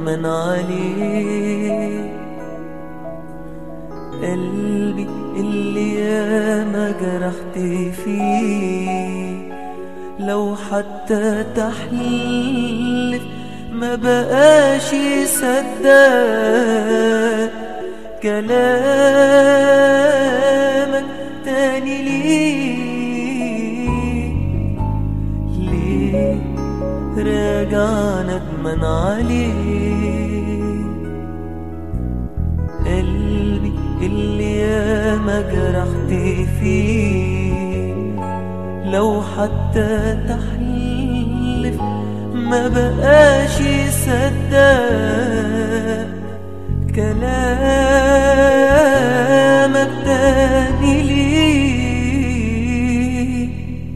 ندمان عليه قلبي اللي ياما جرحت فيه لو حتى تحلف ما بقاش يصدق كلامك تاني ليه ليه راجع ندمان عليه قلبي اللي ياما جرحت فيه لو حتى تحلف ما بقاش يصدق كلامك تاني ليه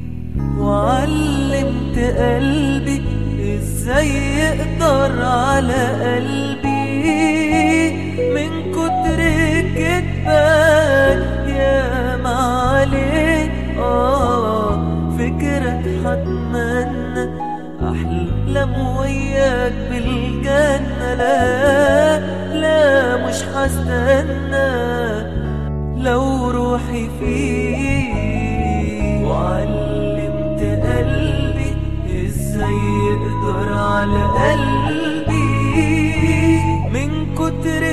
وعلمت قلبي ازاي يقدر على قلبي من كتر كدبك يا معلي اه فكرك حتمنى احلم وياك بالجنة لا لا مش هستنى لو روحي فيه وعلمت قلبي ازاي يقدر على قلبي من كتر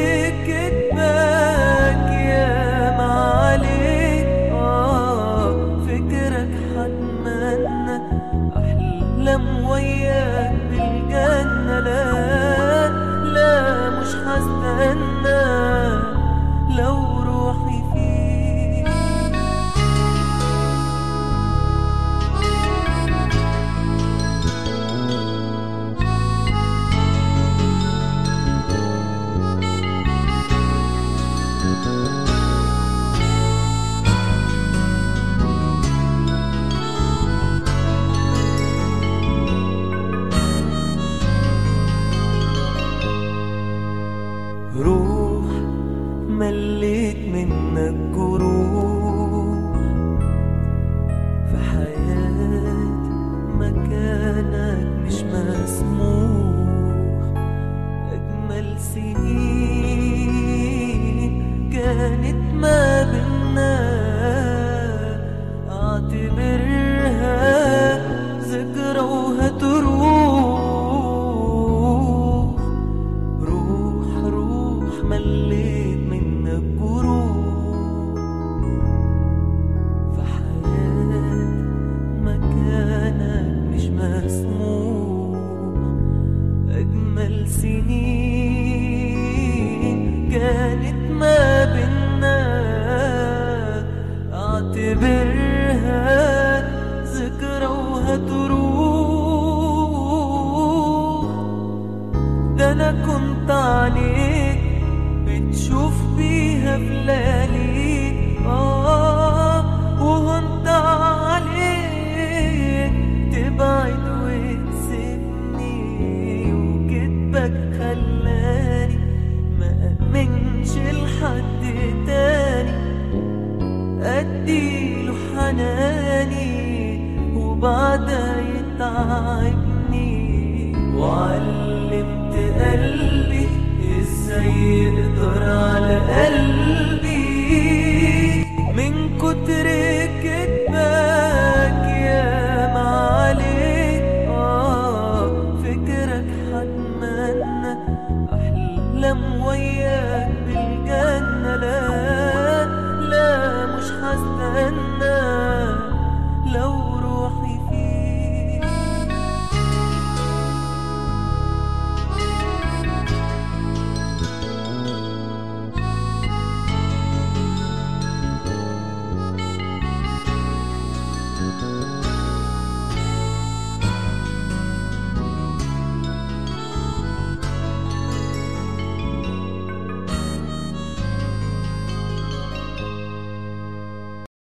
كدبك يا معلي اه فكرك حتمنى احلم وياك بالجنة لا لا مش هستنى لو روحي فيه روح مليت منك جروح في حياتي مكانك مش مسموح أجمل سنين كانت ما بينا أعتبرها ذكرى وهتروح روح روح مليت منك جروح في حياتي مكانك مش مسموح أجمل سنين كانت ما بينا أعتبرها ذكرى وهتروح ده انا كنت عليك بتشوف بيها في لياليك اه وهنت عليك تبعد وتسيبني وكدبك خلاني ما امنش لحد تاني اديله حناني وبعدها يتعبني وعلمت قلبي ازاي يقدر على قلبي من كتر كدبك يا معلي اه فكرك حتمنى احلم وياك